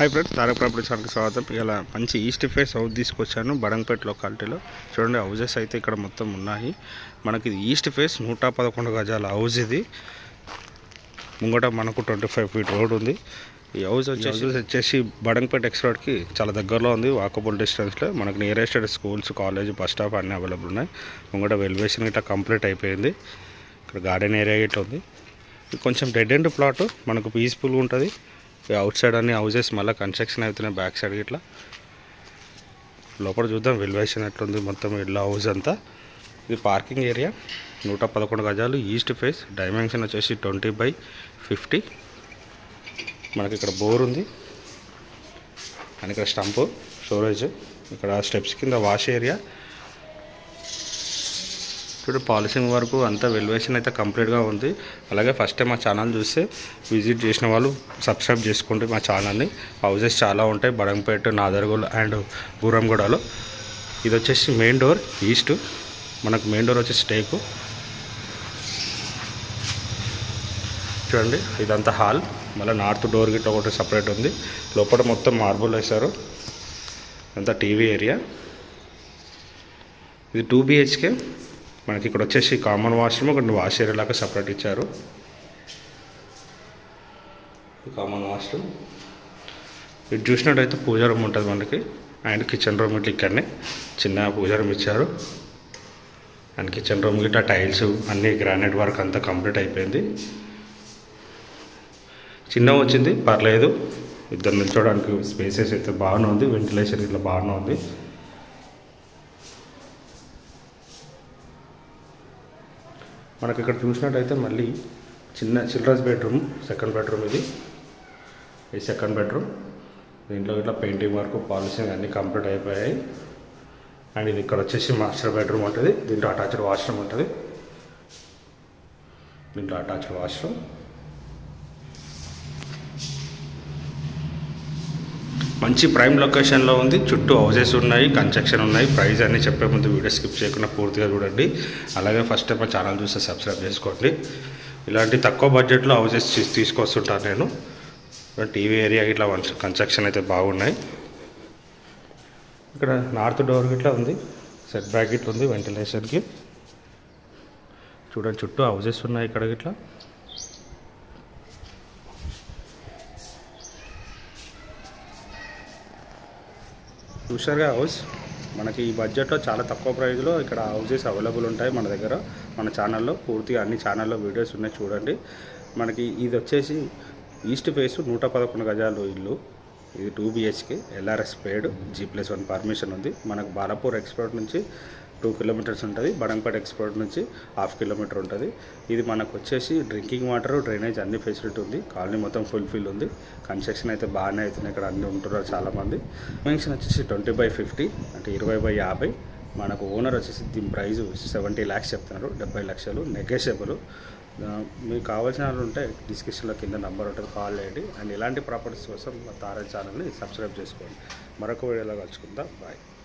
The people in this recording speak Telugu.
హాయ్ ఫ్రెండ్స్ తారక ప్రాపర్టీ ఛానల్కి స్వాగతం ఇలా మంచి ఈస్ట్ ఫేస్ హౌస్ తీసుకొచ్చాను బడంపేట లొకాలిటీలో చూడండి హౌజెస్ అయితే ఇక్కడ మొత్తం ఉన్నాయి మనకి ఇది ఈస్ట్ ఫేస్ నూట పదకొండు గజాల హౌస్ ఇది ముంగట మనకు ట్వంటీ ఫైవ్ ఫీట్ రోడ్ ఉంది ఈ హౌస్ వచ్చేసి వచ్చేసి బడంపేట ఎక్స్ రోడ్కి చాలా దగ్గరలో ఉంది వాకబుల్ డిస్టెన్స్లో మనకు nearest schools college bus stop అన్నీ అవైలబుల్ ఉన్నాయి ముంగట వెల్వేషన్ ఇట్లా కంప్లీట్ అయిపోయింది ఇక్కడ గార్డెన్ ఏరియా ఇట్లా ఉంది ఇది కొంచెం డెడ్ ఎండ్ ప్లాట్ మనకు పీస్ఫుల్గా ఉంటుంది అవుట్ సైడ్ అన్ని హౌసెస్ మళ్ళీ కన్స్ట్రక్షన్ అవుతున్నాయి బ్యాక్ సైడ్ ఇట్లా లోపల చూద్దాం వెల్వేషన్ ఎట్లుంది మొత్తం ఇళ్ళ హౌస్ అంతా ఇది పార్కింగ్ ఏరియా నూట పదకొండు గజాలు ఈస్ట్ ఫేస్ డైమెన్షన్ వచ్చేసి ట్వంటీ బై ఫిఫ్టీ మనకి ఇక్కడ బోర్ ఉంది అండ్ ఇక్కడ స్టంప్ స్టోరేజ్ ఇక్కడ స్టెప్స్ కింద వాష్ ఏరియా ఇప్పుడు పాలసింగ్ వరకు అంతా వెల్యువేషన్ అయితే కంప్లీట్గా ఉంది అలాగే ఫస్ట్ టైం మా ఛానల్ చూస్తే విజిట్ చేసిన వాళ్ళు సబ్స్క్రైబ్ చేసుకోండి మా ఛానల్ని హౌసెస్ చాలా ఉంటాయి బడంపేట నాదర్గోల్ అండ్ బూరంగూడలో ఇది వచ్చేసి మెయిన్ డోర్ ఈస్ట్ మనకు మెయిన్ డోర్ వచ్చేసి టేకు చూడండి ఇదంతా హాల్ మళ్ళీ నార్త్ డోర్ గిట్ట ఒకటి సపరేట్ ఉంది లోపల మొత్తం మార్బుల్ వేశారు అంతా టీవీ ఏరియా ఇది టూ బిహెచ్కే మనకి ఇక్కడ వచ్చేసి కామన్ వాష్రూమ్ ఒకటి వాష్ ఏరియా లాగా సపరేట్ ఇచ్చారు కామన్ వాష్రూమ్ ఇది చూసినట్టయితే పూజా రూమ్ ఉంటుంది మనకి అండ్ కిచెన్ రూమ్ ఇట్లా ఇక్కడనే చిన్న పూజా రూమ్ ఇచ్చారు అండ్ కిచెన్ రూమ్ గిట్ట టైల్స్ అన్ని గ్రానైట్ వర్క్ అంతా కంప్లీట్ అయిపోయింది చిన్న వచ్చింది పర్లేదు ఇద్దరు నిల్చోడానికి స్పేసెస్ అయితే బాగానే ఉంది వెంటిలేషన్ ఇట్లా బాగానే ఉంది మనకి ఇక్కడ చూసినట్టయితే మళ్ళీ చిన్న చిల్డ్రన్స్ బెడ్రూమ్ సెకండ్ బెడ్రూమ్ ఇది ఈ సెకండ్ బెడ్రూమ్ దీంట్లో ఇట్లా పెయింటింగ్ వర్క్ పాలిషింగ్ అన్నీ కంప్లీట్ అయిపోయాయి అండ్ ఇది ఇక్కడ వచ్చేసి మాస్టర్ బెడ్రూమ్ ఉంటుంది దీంట్లో అటాచ్డ్ వాష్రూమ్ ఉంటుంది దీంట్లో అటాచ్డ్ వాష్రూమ్ మంచి ప్రైమ్ లొకేషన్లో ఉంది చుట్టూ హౌసెస్ ఉన్నాయి కన్స్ట్రక్షన్ ఉన్నాయి ప్రైస్ అన్ని చెప్పే ముందు వీడియో స్కిప్ చేయకుండా పూర్తిగా చూడండి అలాగే ఫస్ట్ టైం మా ఛానల్ చూస్తే సబ్స్క్రైబ్ చేసుకోండి ఇలాంటి తక్కువ బడ్జెట్లో హౌసెస్ తీసుకొస్తుంటాను నేను టీవీ ఏరియా ఇట్లా కన్స్ట్రక్షన్ అయితే బాగున్నాయి ఇక్కడ నార్త్ డోర్ గిట్లా ఉంది సెట్ బ్యాక్ ఇట్లా ఉంది వెంటిలేషన్కి చూడండి చుట్టూ హౌసెస్ ఉన్నాయి ఇక్కడ గిట్లా చూసారుగా హౌస్ మనకి ఈ బడ్జెట్లో చాలా తక్కువ ప్రైస్లో ఇక్కడ హౌసెస్ అవైలబుల్ ఉంటాయి మన దగ్గర మన ఛానల్లో పూర్తిగా అన్ని ఛానల్లో వీడియోస్ ఉన్నాయి చూడండి మనకి ఇది వచ్చేసి ఈస్ట్ ఫేస్ నూట పదకొండు గజాలు ఇల్లు ఇది two BHK LRS paid G plus one permission ఉంది మనకు బాలాపూర్ ఎక్స్పోర్ట్ నుంచి టూ కిలోమీటర్స్ ఉంటుంది బడంపేట ఎక్స్పోర్ట్ నుంచి హాఫ్ కిలోమీటర్ ఉంటుంది ఇది మనకు వచ్చేసి డ్రింకింగ్ వాటర్ డ్రైనేజ్ అన్ని ఫెసిలిటీ ఉంది కాలనీ మొత్తం ఫుల్ఫిల్ ఉంది కన్స్ట్రక్షన్ అయితే బాగానే అవుతుంది ఇక్కడ అన్ని ఉంటున్నారు చాలామంది మెన్షన్ వచ్చేసి ట్వంటీ బై ఫిఫ్టీ అంటే ఇరవై బై యాభై మనకు ఓనర్ వచ్చేసి దీని ప్రైస్ సెవెంటీ ల్యాక్స్ చెప్తున్నారు డెబ్బై లక్షలు నెగోషియబుల్ మీకు కావాల్సిన వాళ్ళు ఉంటే డిస్క్రిప్షన్లో కింద నెంబర్ ఉంటుంది కాల్ చేయండి అండ్ ఇలాంటి ప్రాపర్టీస్ కోసం మా తారా ఛానల్ని సబ్స్క్రైబ్ చేసుకోండి మరొక వీడియోలో కలుసుకుందాం బాయ్